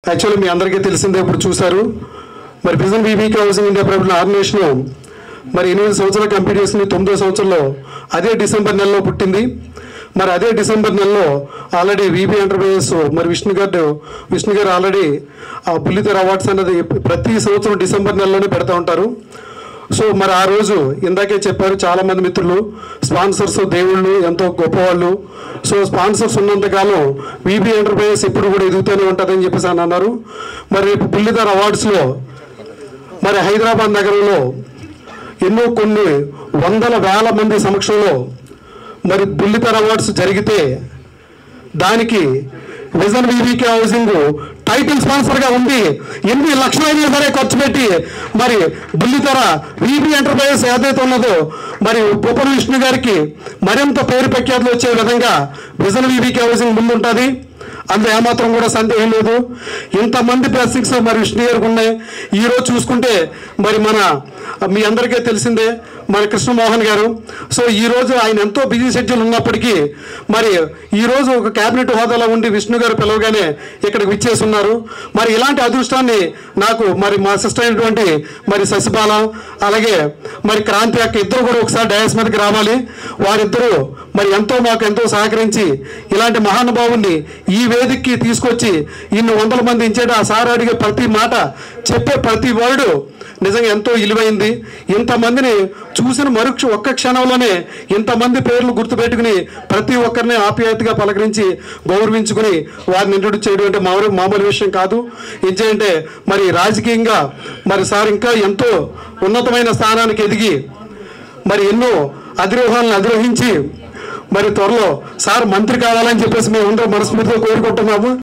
actually మీ అందరికీ తెలిసిందే ఇప్పుడు చూశారు మరి విజన్ బీబీకి హౌసింగ్ ఇండియా ప్రైవేట్ ఆర్గనైజేషన్ మరి ఎనిమిది సంవత్సరాలు కంప్లీట్ చేసింది తొమ్మిదో సంవత్సరంలో అదే డిసెంబర్ నెలలో పుట్టింది మరి అదే డిసెంబర్ నెలలో ఆల్రెడీ వీబీ ఎంటర్ప్రైజెస్ మరి విష్ణు గారు విష్ణు గారు ఆల్రెడీ ఆ బుల్లితెర అవార్డ్స్ అనేది ప్రతి సంవత్సరం డిసెంబర్ నెలలోనే పెడతా ఉంటారు సో మరి ఆ రోజు ఇందాకే చెప్పారు చాలా మంది మిత్రులు స్పాన్సర్స్ దేవుళ్ళు ఎంతో గొప్పవాళ్ళు సో స్పాన్సర్స్ ఉన్నంతకాలం వీబీ ఎంటర్ప్రైజెస్ ఎప్పుడు కూడా ఎదుగుతూనే ఉంటుందని చెప్పేసి అని అన్నారు మరి రేపు బుల్లిధర్ అవార్డ్స్లో మరి హైదరాబాద్ నగరంలో ఎన్నో కొన్ని వందల వేల మంది సమక్షంలో మరి బుల్లితెర అవార్డ్స్ జరిగితే దానికి Vision V V K Housing title sponsor గా ఉంది ఎనిమిది లక్షలైనా సరే ఖర్చు పెట్టి మరి బుల్లితెర వీబీ ఎంటర్ప్రైజెస్ ఏదైతే ఉన్నదో మరి ఉపన విష్ణు గారికి మరింత పేరు ప్రఖ్యాతులు వచ్చే విధంగా విజన్ వీవీకే హౌసింగ్ ముందుంటుంది అందులో ఏమాత్రం కూడా సందేహం లేదు ఇంతమంది బ్లెస్సింగ్స్ మరి విష్ణు గారికి ఉన్నాయి ఈరోజు చూసుకుంటే మరి మన మీ అందరికీ తెలిసిందే మన కృష్ణమోహన్ గారు సో ఈ రోజు ఆయన ఎంతో బిజీ షెడ్యూల్ ఉన్నప్పటికీ మరి ఈ రోజు ఒక కేబినెట్ హోదాలో ఉండి విష్ణు గారు పిలవగానే ఇక్కడికి విచ్చేసి ఉన్నారు మరి ఇలాంటి అదృష్టాన్ని నాకు మరి మా సిస్టర్ అయినటువంటి మరి శశిబాల అలాగే మరి క్రాంతి అక్క ఇద్దరు కూడా ఒకసారి డయాస్ మీదకి రావాలి వారిద్దరూ మరి ఎంతో మాకు ఎంతో సహకరించి ఇలాంటి మహానుభావుని ఈ వేదికకి తీసుకొచ్చి ఇన్ని వందల మంది ఇచ్చేట ఆ సార్ అడిగే ప్రతి మాట చెప్పే ప్రతి వర్డు నిజంగా ఎంతో విలువైంది ఇంతమందిని చూసిన మరు క్ష- ఒక్క క్షణంలోనే ఇంతమంది పేర్లు గుర్తుపెట్టుకుని ప్రతి ఒక్కరిని ఆప్యాయతగా పలకరించి గౌరవించుకుని వారిని ఇంట్రొడ్యూస్ చేయడం అంటే మామూలు మామూలు విషయం కాదు ఏంటంటే మరి రాజకీయంగా మరి సార్ ఇంకా ఎంతో ఉన్నతమైన స్థానానికి ఎదిగి మరి ఎన్నో అధిరోహాలను అధిరోహించి మరి త్వరలో సార్ మంత్రి కావాలని చెప్పేసి మేము అందరూ మనస్ఫూర్తిగా కోరుకుంటున్నాము